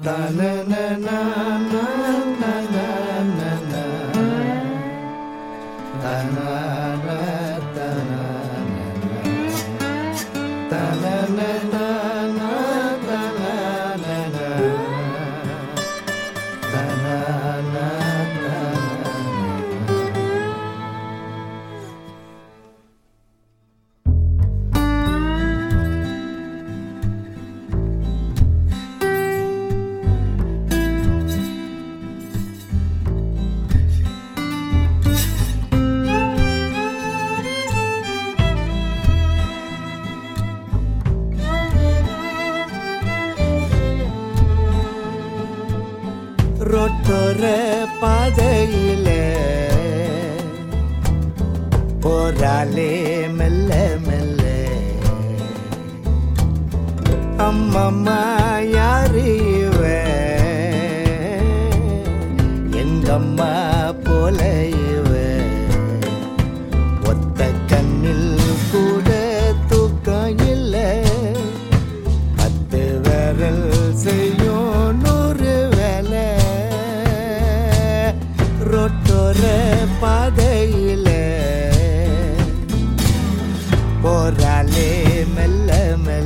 ரோட்டோர பாதையில போராளே மெல்ல மெல்ல அம்மம்மா யாரு இவ எங்கம்மா போல இவ ஒத்த கண்ணில் கூட தூக்கம் இல்லை பத்து விரல் செய்யும் நூறு வேலை ரொட்டோர பாதையில போராளே மெல்ல மெல்ல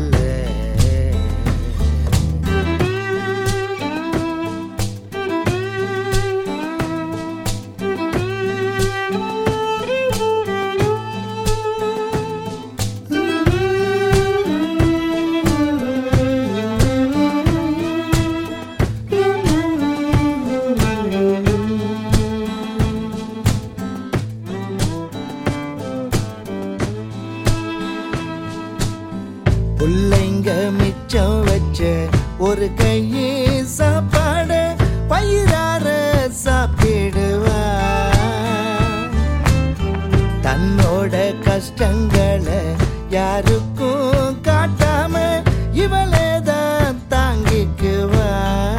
புள்ளைங்க மிச்சம் வச்ச ஒரு கையே சாப்பாட பயிரார சாப்பிடுவா தன்னோட கஷ்டங்களை யாருக்கும் காட்டாம இவளே தான் தாங்கிக்குவா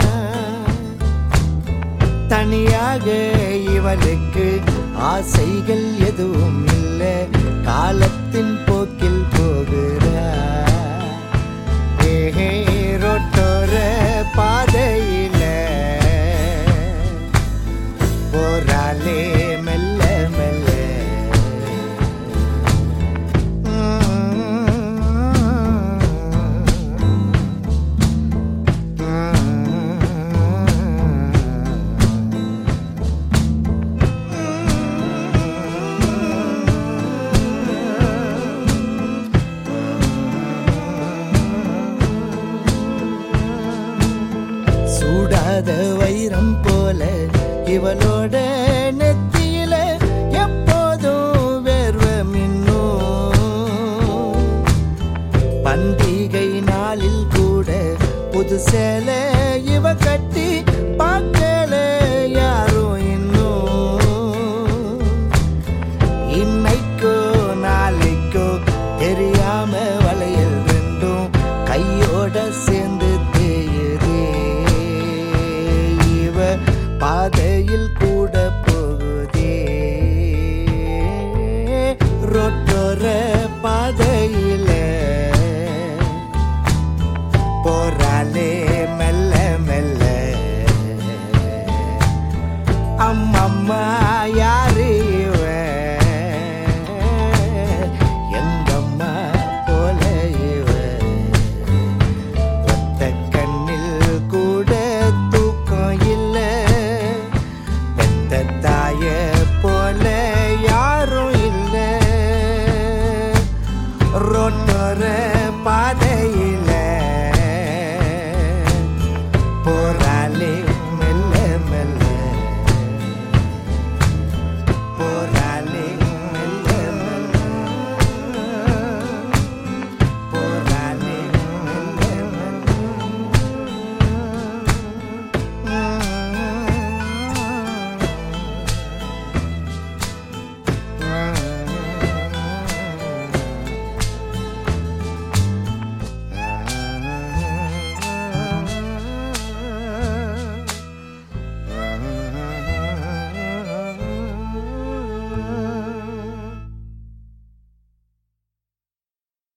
தனியாக இவளுக்கு ஆசைகள் எதுவும் இல்லை காலத்தின் போக்கில் போகிறா ஏஹே ரொட்டோர பாதையில போராளே மெல்ல மெல்ல சூடாத வைரம் போல இவளோட நெத்தியில எப்போதும் வேர்வை மின்னும் பண்டிகை நாளில் கூட புது சேலை இவ கட்டி பார்க்க